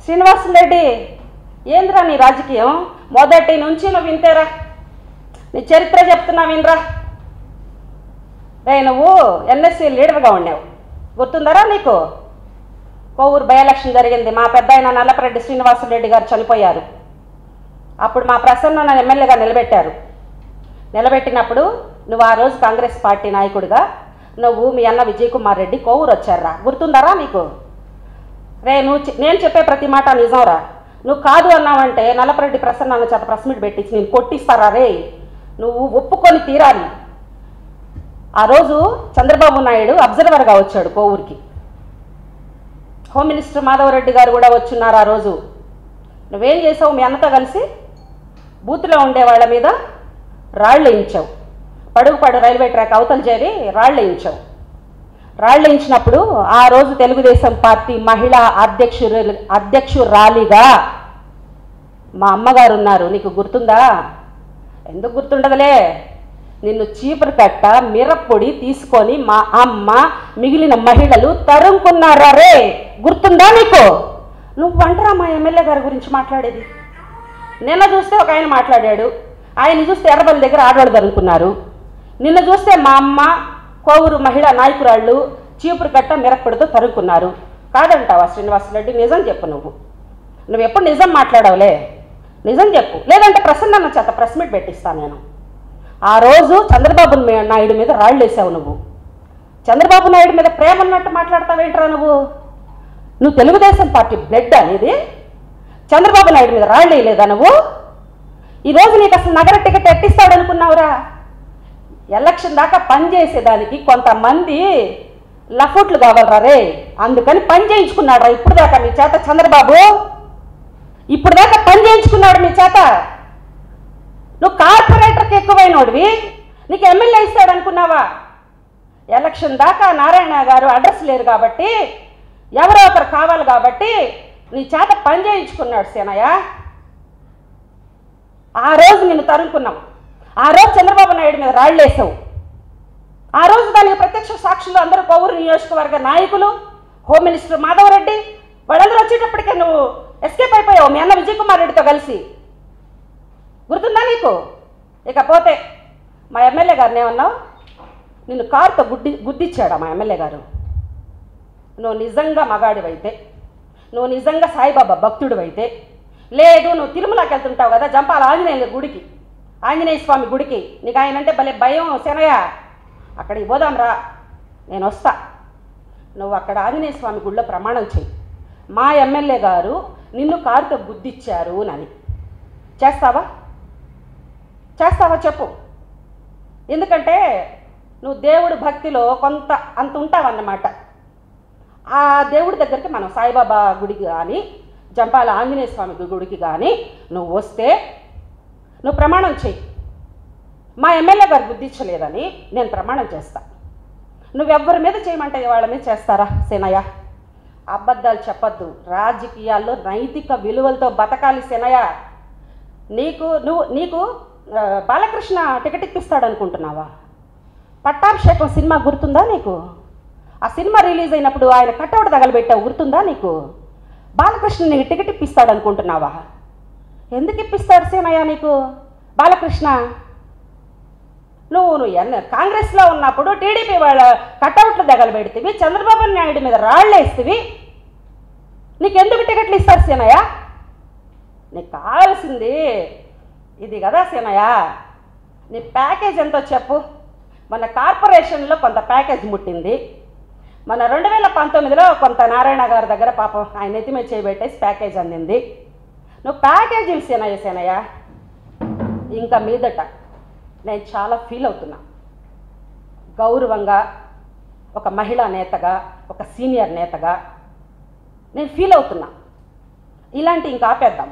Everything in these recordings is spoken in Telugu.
శ్రీనివాసులరెడ్డి ఏంద్రా నీ రాజకీయం మొదటి నుంచి నువ్వు వింతేరా నీ చరిత్ర చెప్తున్నా వినరా రే నువ్వు ఎన్ఎస్సి లీడర్గా ఉండావు గుర్తుందరా నీకు కోవూరు బై ఎలక్షన్ జరిగింది మా పెద్ద ఆయన నల్లపరెడ్డి శ్రీనివాసరెడ్డి గారు చనిపోయారు అప్పుడు మా ప్రసన్న నన్ను ఎమ్మెల్యేగా నిలబెట్టారు నిలబెట్టినప్పుడు నువ్వు ఆ రోజు కాంగ్రెస్ పార్టీ నాయకుడిగా నువ్వు మీ అన్న విజయ్ కుమార్ రెడ్డి కోవూరు వచ్చారా గుర్తుందరా నీకు రే నువ్వు చె- నేను చెప్పే ప్రతి మాట నిజంరా నువ్వు కాదు అన్నావంటే నల్లపరెడ్డి ప్రసన్న అన్న చేత ప్రెస్ మీట్ పెట్టించి నేను కొట్టిస్తారా రే నువ్వు ఒప్పుకొని తీరాలి ఆ రోజు చంద్రబాబు నాయుడు అబ్జర్వర్గా వచ్చాడు కోవూరికి హోమ్ మినిస్టర్ మాధవరెడ్డి గారు కూడా వచ్చున్నారు ఆ రోజు నువ్వేం చేసావు మీ అన్నతో కలిసి బూత్లో ఉండే వాళ్ళ మీద రాళ్ళు వేయించావు పడుగుపాడు రైల్వే ట్రాక్ అవతల చేరి రాళ్ళు వేయించావు రాళ్ళు వేయించినప్పుడు ఆ రోజు తెలుగుదేశం పార్టీ మహిళా అధ్యక్షురు అధ్యక్షురాలిగా మా అమ్మగారు ఉన్నారు నీకు గుర్తుందా ఎందుకు గుర్తుండదులే నిన్ను చీపురు కట్ట మిరప్పొడి తీసుకొని మా అమ్మ మిగిలిన మహిళలు తరుముకున్నారా రే గుర్తుందా నీకు నువ్వు అంటరా మా ఎమ్మెల్యే గారి గురించి మాట్లాడేది నిన్న చూస్తే ఒక ఆయన మాట్లాడాడు ఆయన చూస్తే ఎర్రబల్లి దగ్గర ఆడవాళ్ళు తరుముకున్నారు నిన్న చూస్తే మా అమ్మ కోవూరు మహిళా నాయకురాళ్ళు చీపురు కట్ట మిరప్పొడితో తరుముకున్నారు కాదంటావా శ్రీనివాసరెడ్డి నిజం చెప్పు నువ్వు నువ్వు ఎప్పుడు నిజం మాట్లాడవులే నిజం చెప్పు లేదంటే ప్రసన్న చేత ప్రెస్ మీట్ పెట్టిస్తాను నేను ఆ రోజు చంద్రబాబు మీ- నాయుడు మీద రాళ్ళు వేసావు నువ్వు చంద్రబాబు నాయుడు మీద ప్రేమ ఉన్నట్టు మాట్లాడతావేంట్రా నువ్వు నువ్వు తెలుగుదేశం పార్టీ బ్లడ్ అనేది చంద్రబాబు నాయుడు మీద రాళ్ళు వేయలేదా నువ్వు ఈరోజు నీకు అసలు నగర టికెట్ ఎట్టిస్తాడు అనుకున్నావురా ఎలక్షన్ దాకా పని చేసేదానికి కొంతమంది లఫోట్లు కావాలరా రే అందుకని పని చేయించుకున్నాడు రా ఇప్పుడు దాకా మీ చేత చంద్రబాబు ఇప్పుడు దాకా పని చేయించుకున్నాడు మీ చేత నువ్వు కార్పొరేటర్కి ఎక్కువైనోడివి నీకు ఎమ్మెల్యే ఇస్తాడు అనుకున్నావా ఎలక్షన్ దాకా నారాయణ గారు అడ్రస్ లేరు కాబట్టి ఎవరో ఒకరు కావాలి కాబట్టి నీ చేత పని చేయించుకున్నాడు సేనయ్య ఆ రోజు నిన్ను తరుముకున్నాం ఆ రోజు చంద్రబాబు నాయుడు మీద రాళ్ళు వేసావు ఆ రోజు దానికి ప్రత్యక్ష సాక్షులు అందరూ కోవూరు నియోజకవర్గ నాయకులు హోమ్ మినిస్టర్ మాధవరెడ్డి వాళ్ళందరూ వచ్చేటప్పటికే నువ్వు ఎస్కేప్ అయిపోయావు మీ అన్న విజయ్ కుమార్ రెడ్డితో కలిసి గుర్తుందా నీకు ఇకపోతే మా ఎమ్మెల్యే గారిని ఏమన్నావు నిన్ను కారుతో గుడ్డి గుద్దిచ్చాడా మా ఎమ్మెల్యే గారు నువ్వు నిజంగా మగాడివైతే నువ్వు నిజంగా సాయిబాబా భక్తుడివైతే లేదు నువ్వు తిరుమలకి వెళ్తుంటావు కదా జంపాల ఆంజనేయుల గుడికి ఆంజనేయ స్వామి గుడికి నీకు ఆయన అంటే భలే భయం శనయ్య అక్కడికి పోదాం రా నేను వస్తా నువ్వు అక్కడ ఆంజనేయ స్వామి గుడిలో ప్రమాణం చెయ్యి మా ఎమ్మెల్యే గారు నిన్ను కారుతో గుద్దిచ్చారు అని చేస్తావా చేస్తావా చెప్పు ఎందుకంటే నువ్వు దేవుడి భక్తిలో కొంత అంత ఉంటావన్నమాట ఆ దేవుడి దగ్గరికి మనం సాయిబాబా గుడికి కానీ జంపాల ఆంజనేయ స్వామి గుడికి కానీ నువ్వు వస్తే నువ్వు ప్రమాణం చెయ్యి మా ఎమ్మెల్యే గారు గుర్తించలేదని నేను ప్రమాణం చేస్తా నువ్వెవ్వరి మీద చేయమంటే వాళ్ళ మీద చేస్తారా సేనయ్య అబద్ధాలు చెప్పొద్దు రాజకీయాల్లో నైతిక విలువలతో బతకాలి సేనయ్య నీకు నువ్వు నీకు ఆ, బాలకృష్ణ టికెట్ ఇప్పిస్తాడు అనుకుంటున్నావా పట్టాభిషేకం సినిమా గుర్తుందా నీకు ఆ సినిమా రిలీజ్ అయినప్పుడు ఆయన కట్టౌట్ తగలబెట్టావు గుర్తుందా నీకు బాలకృష్ణ నీకు టికెట్ ఇప్పిస్తాడు అనుకుంటున్నావా ఎందుకు ఇప్పిస్తాడు సేనయ్య నీకు బాలకృష్ణ నువ్వు నువ్వు ఎన్న కాంగ్రెస్లో ఉన్నప్పుడు టీడీపీ వాళ్ళ కట్టౌట్లు తగలబెడితివి చంద్రబాబు నాయుడు మీద రాళ్ళు వేస్తేవి నీకెందుకు టికెట్లు ఇస్తారు సీనయ్య నీకు కావాల్సింది ఇది కదా సీనయ్య నీ ప్యాకేజ్ ఎంతో చెప్పు మన కార్పొరేషన్లో కొంత ప్యాకేజ్ ముట్టింది మన రెండు వేల పంతొమ్మిదిలో కొంత నారాయణ గారి దగ్గర పాపం ఆయన ఎత్తి మీద చేయబెట్టేసి ప్యాకేజ్ అందింది నువ్వు ప్యాకేజీలు సీనయ్య సీనయ్య ఇంకా మీదట నేను చాలా ఫీల్ అవుతున్నా గౌరవంగా ఒక మహిళా నేతగా ఒక సీనియర్ నేతగా నేను ఫీల్ అవుతున్నా ఇలాంటి ఇంకా ఆపేద్దాం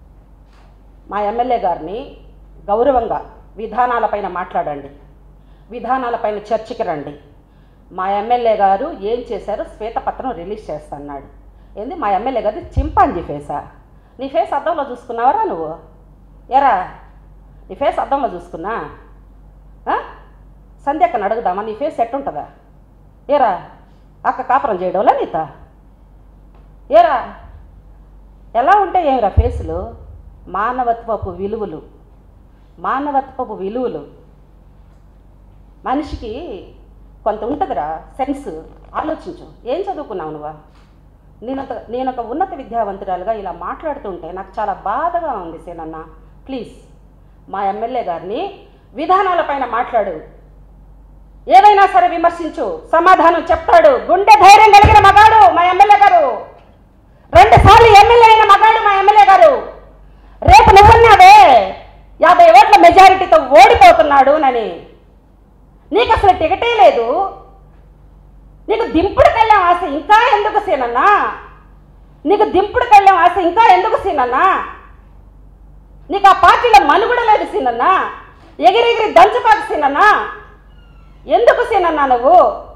మా ఎమ్మెల్యే గారిని గౌరవంగా విధానాలపైన మాట్లాడండి విధానాలపైన చర్చకి రండి మా ఎమ్మెల్యే గారు ఏం చేశారో శ్వేతపత్రం రిలీజ్ చేస్తున్నాడు ఏంది మా ఎమ్మెల్యే గారి చింపాంజీ ఫేసా నీ ఫేస్ అద్దంలో చూసుకున్నావరా నువ్వు ఎరా నీ ఫేస్ అద్దంలో చూసుకున్నా ఆ? సంధ్యక్కని అడుగుదామా నీ ఫేస్ ఎట్టుంటుందా ఏరా అక్క కాపురం చేయడంలా నీత ఏరా ఎలా ఉంటాయి ఏమిరా ఫేసులు మానవత్వపు విలువలు మానవత్వపు విలువలు మనిషికి కొంత ఉంటుందిరా సెన్స్ ఆలోచించు ఏం చదువుకున్నావు నువ్వా నేను ఒక నేను ఒక ఉన్నత విద్యావంతురాలుగా ఇలా మాట్లాడుతుంటే నాకు చాలా బాధగా ఉంది సేనన్న ప్లీజ్ మా ఎమ్మెల్యే గారిని విధానాలపైన మాట్లాడు ఏదైనా సరే విమర్శించు సమాధానం చెప్తాడు గుండె ధైర్యం కలిగిన మగాడు మా ఎమ్మెల్యే గారు రెండు సార్లు ఎమ్మెల్యే అయిన మగాడు మా ఎమ్మెల్యే గారు రేపు నువ్వున్నావే యాభై ఓట్ల మెజారిటీతో ఓడిపోతున్నాడు నని నీకు అసలు టికెటే లేదు నీకు దింపుడు కళ్ళం ఆశ ఇంకా ఎందుకు సీనన్నా నీకు దింపుడు కళ్ళం ఆశ ఇంకా ఎందుకు సీనన్నా నీకు ఆ పార్టీలో మనుగడ లేదు సీనన్నా ఎగిరెగిరి దంచుపాకు సీనన్నా ఎందుకు సీనన్నా నువ్వు